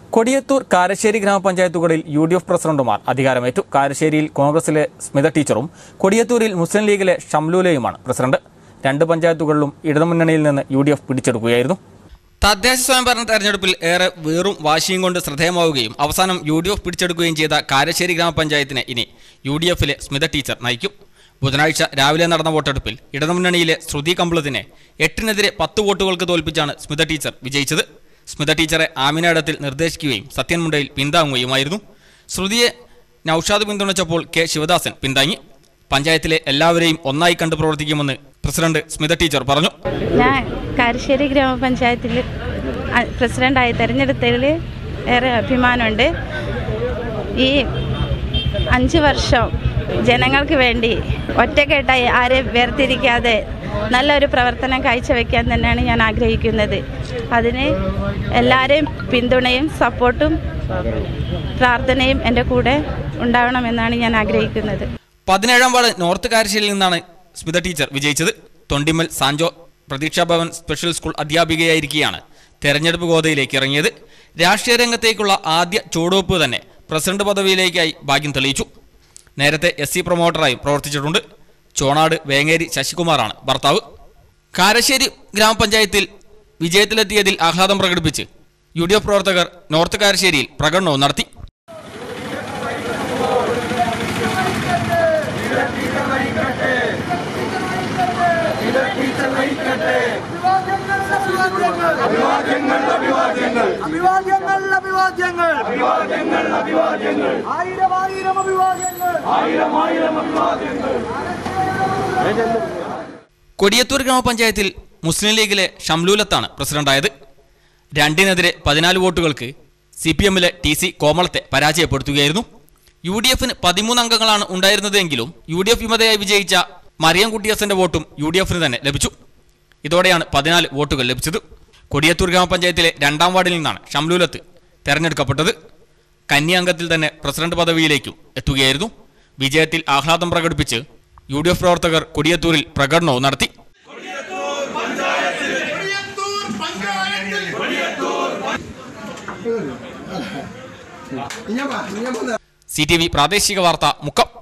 കൊടിയത്തൂർ കാരശ്ശേരി ഗ്രാമപഞ്ചായത്തുകളിൽ U D F പ്രസിഡന്റുമാർ അധികാരമേറ്റു കാരശ്ശേരിയിൽ കോൺഗ്രസിലെ സ്മിത ടീച്ചറും കൊടിയത്തൂരിൽ മുസ്ലിം ലീഗിലെ ഷംലൂലയുമാണ് പ്രസിഡന്റ് രണ്ട് പഞ്ചായത്തുകളിലും ഇടതുമുന്നണിയിൽ നിന്ന് യു ഡി എഫ് പിടിച്ചെടുക്കുകയായിരുന്നു തദ്ദേശ സ്വയംഭരണ തെരഞ്ഞെടുപ്പിൽ ഏറെ വേറും വാശിയും കൊണ്ട് ശ്രദ്ധേയമാവുകയും അവസാനം യു ഡി എഫ് പിടിച്ചെടുക്കുകയും ചെയ്ത കാരശ്ശേരി ഗ്രാമപഞ്ചായത്തിനെ ഇനി യു ഡി എഫിലെ സ്മിത ടീച്ചർ നയിക്കും ബുധനാഴ്ച രാവിലെ നടന്ന വോട്ടെടുപ്പിൽ ഇടതുമുന്നണിയിലെ ശ്രുതി കമ്പളത്തിനെ എട്ടിനെതിരെ പത്ത് വോട്ടുകൾക്ക് തോൽപ്പിച്ചാണ് സ്മിത ടീച്ചർ വിജയിച്ചത് സ്മിത ടീച്ചറെ ആമിനയിടത്തിൽ നിർദ്ദേശിക്കുകയും സത്യൻ മുണ്ടയിൽ പിന്താങ്ങുകയുമായിരുന്നു ശ്രുതിയെ നൌഷാദ് പിന്തുണച്ചപ്പോൾ കെ ശിവദാസൻ പിന്താങ്ങി പഞ്ചായത്തിലെ എല്ലാവരെയും ഒന്നായി കണ്ട് പ്രവർത്തിക്കുമെന്ന് പ്രസിഡന്റ് സ്മിത ടീച്ചർ പറഞ്ഞു ഞാൻ കാരശ്ശേരി ഗ്രാമപഞ്ചായത്തിൽ അ- പ്രസിഡൻ്റായി തിരഞ്ഞെടുത്തതിൽ ഏറെ അഭിമാനമുണ്ട് ഈ അഞ്ച് വർഷം ജനങ്ങൾക്ക് വേണ്ടി ഒറ്റക്കെട്ടായി ആരെയും വേർതിരിക്കാതെ നല്ലൊരു പ്രവർത്തനം കാഴ്ചവെക്കാൻ തന്നെയാണ് ഞാൻ ആഗ്രഹിക്കുന്നത് അതിന് എല്ലാവരെയും പിന്തുണയും സപ്പോർട്ടും പ്രാർത്ഥനയും എൻ്റെ കൂടെ ഉണ്ടാവണമെന്നാണ് ഞാൻ ആഗ്രഹിക്കുന്നത് പതിനേഴാം വാർഡ് നോർത്ത് കാരശ്ശേരിയിൽ നിന്നാണ് സ്മിത ടീച്ചർ വിജയിച്ചത് Thondimal Sancho Pratheekshabhavan special school അധ്യാപികയായിരിക്കെയാണ് തെരഞ്ഞെടുപ്പ് ഗോതയിലേക്ക് ഇറങ്ങിയത് രാഷ്ട്രീയ രംഗത്തേക്കുള്ള ആദ്യ ചുവടുവെപ്പ് തന്നെ പ്രസിഡന്റ് പദവിയിലേക്കായി ഭാഗ്യം തെളിയിച്ചു നേരത്തെ എസ് സി പ്രൊമോട്ടറായും പ്രവർത്തിച്ചിട്ടുണ്ട് ചോണാട് വേങ്ങേരി ശശികുമാറാണ് ഭർത്താവ് കാരശ്ശേരി ഗ്രാമപഞ്ചായത്തിൽ വിജയത്തിലെത്തിയതിൽ ആഹ്ലാദം പ്രകടിപ്പിച്ച് യു ഡി എഫ് പ്രവർത്തകർ നോർത്ത് കാരശ്ശേരിയിൽ പ്രകടനവും നടത്തി അഭിവാദ്യങ്ങൾ അഭിവാദ്യങ്ങൾ അഭിവാദ്യങ്ങൾ അഭിവാദ്യങ്ങൾ ആയിരം ആയിരം അഭിവാദ്യങ്ങൾ ആയിരം ആയിരം അഭിവാദ്യങ്ങൾ കൊടിയത്തൂർ ഗ്രാമപഞ്ചായത്തിൽ മുസ്ലിം ലീഗിലെ ഷംലൂലത്താണ് പ്രസിഡന്റായത് രണ്ടിനെതിരെ പതിനാല് വോട്ടുകൾക്ക് സി പി എമ്മിലെ ടി സി കോമളത്തെ പരാജയപ്പെടുത്തുകയായിരുന്നു യു ഡി എഫിന് പതിമൂന്ന് അംഗങ്ങളാണ് ഉണ്ടായിരുന്നതെങ്കിലും യു ഡി എഫ് വിമതയായി വിജയിച്ച മറിയം കുട്ടിയസന്റെ വോട്ടും യു ഡി എഫിന് തന്നെ ലഭിച്ചു ഇതോടെയാണ് പതിനാല് വോട്ടുകൾ ലഭിച്ചത് കൊടിയത്തൂർ ഗ്രാമപഞ്ചായത്തിലെ രണ്ടാം വാർഡിൽ നിന്നാണ് ഷംലൂലത്ത് തെരഞ്ഞെടുക്കപ്പെട്ടത് കന്നി അംഗത്തിൽ തന്നെ പ്രസിഡന്റ് പദവിയിലേക്കും എത്തുകയായിരുന്നു വിജയത്തിൽ ആഹ്ലാദം പ്രകടിപ്പിച്ച് യു ഡി എഫ് പ്രവർത്തകർ കൊടിയത്തൂരിൽ പ്രകടനവും നടത്തി സി ടി വി പ്രാദേശിക വാർത്ത മുക്കം